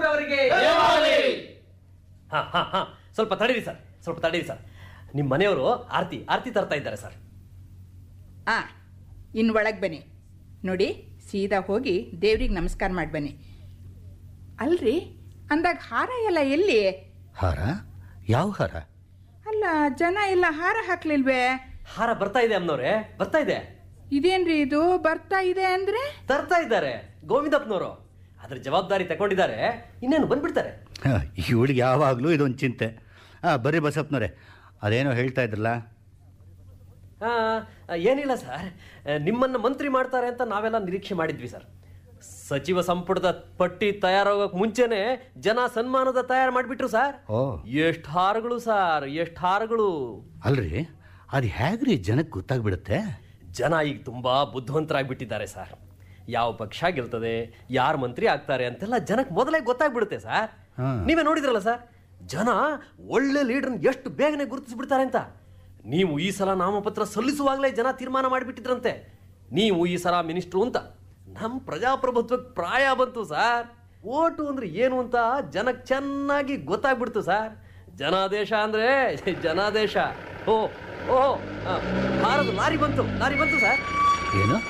ಶ್ರೀನಿವಾಸದವರಿಗೆ ಹಾ ಹಾ ಹಾ ಸ್ವಲ್ಪ ತಡೀರಿ ಸರ್ ಸ್ವಲ್ಪ ತಡೀರಿ ಸರ್ ನಿಮ್ಮ ಮನೆಯವರು ಆರತಿ ಆರತಿ ತರ್ತಾ ಇದ್ದಾರೆ ಸರ್ ಆ ಇನ್ನು ಒಳಗೆ ಬನ್ನಿ ನೋಡಿ ಸೀದಾ ಹೋಗಿ ದೇವ್ರಿಗೆ ನಮಸ್ಕಾರ ಮಾಡಿ ಬನ್ನಿ ಅಲ್ರಿ ಅಂದಾಗ ಹಾರ ಎಲ್ಲ ಎಲ್ಲಿ ಹಾರ ಯಾವ ಹಾರ ಅಲ್ಲ ಜನ ಎಲ್ಲ ಹಾರ ಹಾಕ್ಲಿಲ್ವೇ ಹಾರ ಬರ್ತಾ ಇದೆ ಅಮ್ಮನವ್ರೆ ಬರ್ತಾ ಇದೆ ಇದೇನ್ರಿ ಇದು ಬರ್ತಾ ಇದೆ ಅಂದ್ರೆ ತರ್ತಾ ಇದ್ದಾರೆ ಗೋವಿಂದಪ್ಪನವರು ಅದ್ರ ಜವಾಬ್ದಾರಿ ತಗೊಂಡಿದ್ದಾರೆ ಇನ್ನೇನು ಬಂದ್ಬಿಡ್ತಾರೆ ಇವಳಿಗೆ ಯಾವಾಗಲೂ ಇದೊಂದು ಚಿಂತೆ ಹಾಂ ಬರ್ರಿ ಬಸಪ್ಪನವ್ರೆ ಅದೇನೋ ಹೇಳ್ತಾ ಇದ್ರಲ್ಲ ಆ, ಏನಿಲ್ಲ ಸರ್ ನಿಮ್ಮನ್ನ ಮಂತ್ರಿ ಮಾಡ್ತಾರೆ ಅಂತ ನಾವೆಲ್ಲ ನಿರೀಕ್ಷೆ ಮಾಡಿದ್ವಿ ಸರ್ ಸಚಿವ ಸಂಪುಟದ ಪಟ್ಟಿ ತಯಾರಾಗೋಕ್ ಮುಂಚೆನೆ ಜನ ಸನ್ಮಾನದ ತಯಾರು ಮಾಡಿಬಿಟ್ರು ಸರ್ ಓ ಎಷ್ಟು ಹಾರಗಳು ಸರ್ ಎಷ್ಟು ಹಾರಗಳು ಅಲ್ರಿ ಅದು ಹೇಗ್ರಿ ಜನಕ್ಕೆ ಗೊತ್ತಾಗ್ಬಿಡುತ್ತೆ ಜನ ಈಗ ತುಂಬಾ ಬುದ್ಧಿವಂತರಾಗ್ಬಿಟ್ಟಿದ್ದಾರೆ ಸರ್ ಯಾವ ಪಕ್ಷ ಗೆಲ್ತದೆ ಯಾರು ಮಂತ್ರಿ ಆಗ್ತಾರೆ ಅಂತೆಲ್ಲ ಜನಕ್ಕೆ ಮೊದಲೇ ಗೊತ್ತಾಗ್ಬಿಡುತ್ತೆ ಸರ್ ಹಾ. ನೀವೇ ನೋಡಿದ್ರಲ್ಲ ಸರ್ ಜನ ಒಳ್ಳೆ ಲೀಡರ್ನ ಎಷ್ಟು ಬೇಗನೆ ಗುರುತಿಸ್ಬಿಡ್ತಾರೆ ಅಂತ ನೀವು ಈ ಸಲ ನಾಮಪತ್ರ ಸಲ್ಲಿಸುವಾಗಲೇ ಜನ ತೀರ್ಮಾನ ಮಾಡಿಬಿಟ್ಟಿದ್ರಂತೆ ನೀವು ಈ ಸಲ ಮಿನಿಸ್ಟ್ರು ಅಂತ ನಮ್ಮ ಪ್ರಜಾಪ್ರಭುತ್ವಕ್ಕೆ ಪ್ರಾಯ ಬಂತು ಸರ್ ಓಟು ಅಂದ್ರೆ ಏನು ಅಂತ ಜನಕ್ಕೆ ಚೆನ್ನಾಗಿ ಗೊತ್ತಾಗ್ಬಿಡ್ತು ಸರ್ ಜನಾದೇಶ ಅಂದ್ರೆ ಜನಾದೇಶ ಓ ಓ ಆ, ಭಾರತ ಲಾರಿ ಬಂತು ಲಾರಿ ಬಂತು ಸರ್ ಏನು